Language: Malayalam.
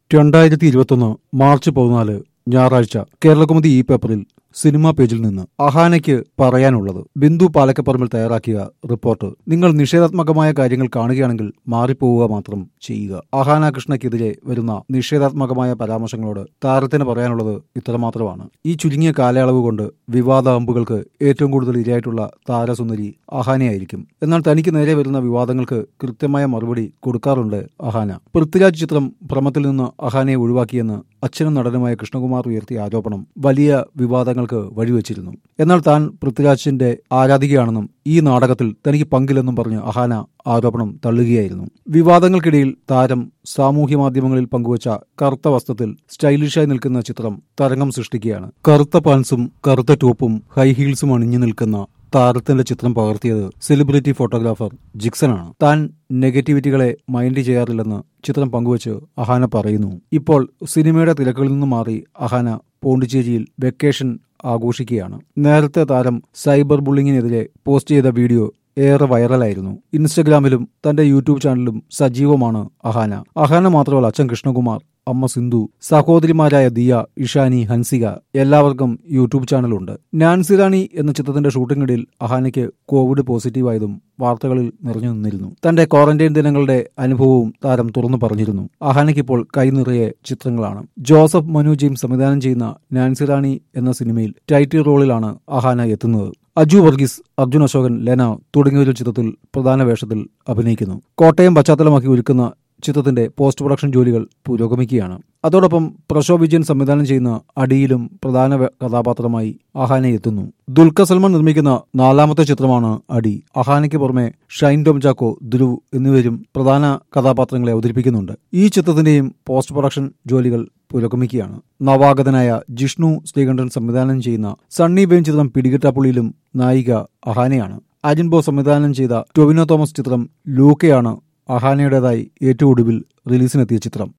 രണ്ടായിരത്തി ഇരുപത്തൊന്ന് മാർച്ച് പതിനാല് ഞായറാഴ്ച കേരളകൗമുദി ഈ പേപ്പറിൽ സിനിമാ പേജിൽ നിന്ന് അഹാനയ്ക്ക് പറയാനുള്ളത് ബിന്ദു പാലക്കപ്പറമ്പിൽ തയ്യാറാക്കിയ റിപ്പോർട്ട് നിങ്ങൾ നിഷേധാത്മകമായ കാര്യങ്ങൾ കാണുകയാണെങ്കിൽ മാറിപ്പോവുക മാത്രം ചെയ്യുക അഹാന കൃഷ്ണയ്ക്കെതിരെ വരുന്ന നിഷേധാത്മകമായ പരാമർശങ്ങളോട് താരത്തിന് പറയാനുള്ളത് ഇത്രമാത്രമാണ് ഈ ചുരുങ്ങിയ കാലയളവ് കൊണ്ട് വിവാദ അമ്പുകൾക്ക് ഏറ്റവും കൂടുതൽ ഇരയായിട്ടുള്ള താരസുന്ദരി അഹാനയായിരിക്കും എന്നാൽ തനിക്ക് നേരെ വരുന്ന വിവാദങ്ങൾക്ക് കൃത്യമായ മറുപടി കൊടുക്കാറുണ്ട് അഹാന പൃഥ്വിരാജ് ചിത്രം ഭ്രമത്തിൽ നിന്ന് അഹാനയെ ഒഴിവാക്കിയെന്ന് അച്ഛനും നടനുമായ കൃഷ്ണകുമാർ ഉയർത്തിയ ആരോപണം വലിയ വിവാദങ്ങൾക്ക് വഴിവെച്ചിരുന്നു എന്നാൽ താൻ പൃഥ്വിരാജിന്റെ ആരാധികയാണെന്നും ഈ നാടകത്തിൽ തനിക്ക് പങ്കില്ലെന്നും പറഞ്ഞ് അഹാന ആരോപണം തള്ളുകയായിരുന്നു വിവാദങ്ങൾക്കിടയിൽ താരം സാമൂഹ്യ മാധ്യമങ്ങളിൽ പങ്കുവച്ച കറുത്ത വസ്ത്രത്തിൽ സ്റ്റൈലിഷായി നിൽക്കുന്ന ചിത്രം തരംഗം സൃഷ്ടിക്കുകയാണ് കറുത്ത പാൻസും കറുത്ത ടോപ്പും ഹൈ ഹീൽസും അണിഞ്ഞു നിൽക്കുന്ന താരത്തിന്റെ ചിത്രം പകർത്തിയത് സെലിബ്രിറ്റി ഫോട്ടോഗ്രാഫർ ജിക്സനാണ് താൻ നെഗറ്റിവിറ്റികളെ മൈൻഡ് ചെയ്യാറില്ലെന്ന് ചിത്രം പങ്കുവച്ച് അഹാന പറയുന്നു ഇപ്പോൾ സിനിമയുടെ തിരക്കുകളിൽ നിന്ന് മാറി അഹാന പോണ്ടിച്ചേരിയിൽ വെക്കേഷൻ ആഘോഷിക്കുകയാണ് നേരത്തെ താരം സൈബർ ബുള്ളിങ്ങിനെതിരെ പോസ്റ്റ് ചെയ്ത വീഡിയോ ഏറെ വൈറലായിരുന്നു ഇൻസ്റ്റഗ്രാമിലും തന്റെ യൂട്യൂബ് ചാനലിലും സജീവമാണ് അഹാന അഹാന മാത്രമല്ല അച്ഛൻ കൃഷ്ണകുമാർ അമ്മ സിന്ധു സഹോദരിമാരായ ദിയ ഇഷാനി ഹൻസിക എല്ലാവർക്കും യൂട്യൂബ് ചാനലുണ്ട് നാൻസി റാണി എന്ന ചിത്രത്തിന്റെ ഷൂട്ടിംഗിടയിൽ അഹാനയ്ക്ക് കോവിഡ് പോസിറ്റീവായതും വാർത്തകളിൽ നിറഞ്ഞു നിന്നിരുന്നു തന്റെ ക്വാറന്റൈൻ ദിനങ്ങളുടെ അനുഭവവും താരം തുറന്നു പറഞ്ഞിരുന്നു അഹാനയ്ക്ക് ഇപ്പോൾ കൈനിറയെ ചിത്രങ്ങളാണ് ജോസഫ് മനു ജെയിംസ് സംവിധാനം ചെയ്യുന്ന നാൻസി റാണി എന്ന സിനിമയിൽ ടൈറ്റിൽ റോളിലാണ് അഹാന എത്തുന്നത് അജു വർഗീസ് അർജുൻ അശോകൻ ലെന തുടങ്ങിയവരും ചിത്രത്തിൽ പ്രധാന വേഷത്തിൽ അഭിനയിക്കുന്നു കോട്ടയം പശ്ചാത്തലമാക്കി ഒരുക്കുന്ന ചിത്രത്തിന്റെ പോസ്റ്റ് പ്രൊഡക്ഷൻ ജോലികൾ പുരോഗമിക്കുകയാണ് അതോടൊപ്പം പ്രശോഭ് വിജയൻ സംവിധാനം ചെയ്യുന്ന അടിയിലും പ്രധാന വേ- കഥാപാത്രമായി അഹാന എത്തുന്നു ദുൽഖർ സൽമാൻ നിർമ്മിക്കുന്ന നാലാമത്തെ ചിത്രമാണ് അടി അഹാനയ്ക്ക് പുറമെ ഷൈൻ ടോം ചാക്കോ ധ്രുവ് എന്നിവരും പ്രധാന കഥാപാത്രങ്ങളെ അവതരിപ്പിക്കുന്നുണ്ട് ഈ ചിത്രത്തിന്റെയും പോസ്റ്റ് പ്രൊഡക്ഷൻ ജോലികൾ പുരോഗമിക്കുകയാണ് നവാഗതനായ ജിഷ്ണു ശ്രീകണ്ഠൻ സംവിധാനം ചെയ്യുന്ന സണ്ണി ബെയിൻ ചിത്രം പിടികിട്ടാപ്പുള്ളിയിലും നായിക അഹാനയാണ് അജിൻ ബോ സംവിധാനം ചെയ്ത ടൊവിനോ തോമസ് ചിത്രം ലൂക്കയാണ് അഹാനയുടേതായി ഏറ്റവും ഒടുവിൽ റിലീസിനെത്തിയ ചിത്രം